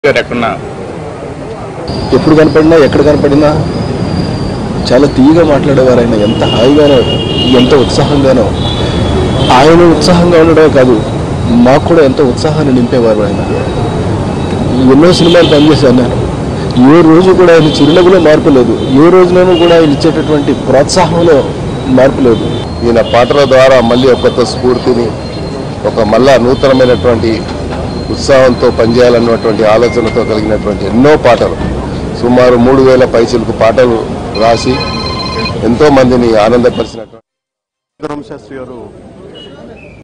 గారు ఎక్కడున్నా ఎప్పుడు కనపడినా ఎక్కడ కనపడినా చాలా తీయగా మాట్లాడేవారు ఆయన ఎంత హాయిగానో ఎంత ఉత్సాహంగానో ఆయన ఉత్సాహంగా ఉండడమే కాదు మాకు కూడా ఎంతో ఉత్సాహాన్ని నింపేవారు ఆయన ఎన్నో సినిమాలు పనిచేశాను నేను ఏ రోజు కూడా ఆయన చిరునవ్వులో మార్పు లేదు ఏ రోజునైనా కూడా ఆయన ఇచ్చేటటువంటి ప్రోత్సాహంలో మార్పు లేదు ఈయన పాటల ద్వారా మళ్ళీ ఒక కొత్త స్ఫూర్తిని ఒక మళ్ళా నూతనమైనటువంటి ఉత్సాహంతో పనిచేయాలన్నటువంటి ఆలోచనతో కలిగినటువంటి ఎన్నో పాటలు సుమారు మూడు వేల పైసలకు పాటలు రాసి ఎంతో మందిని ఆనందపరిచినటువంటి రామశాస్త్రి గారు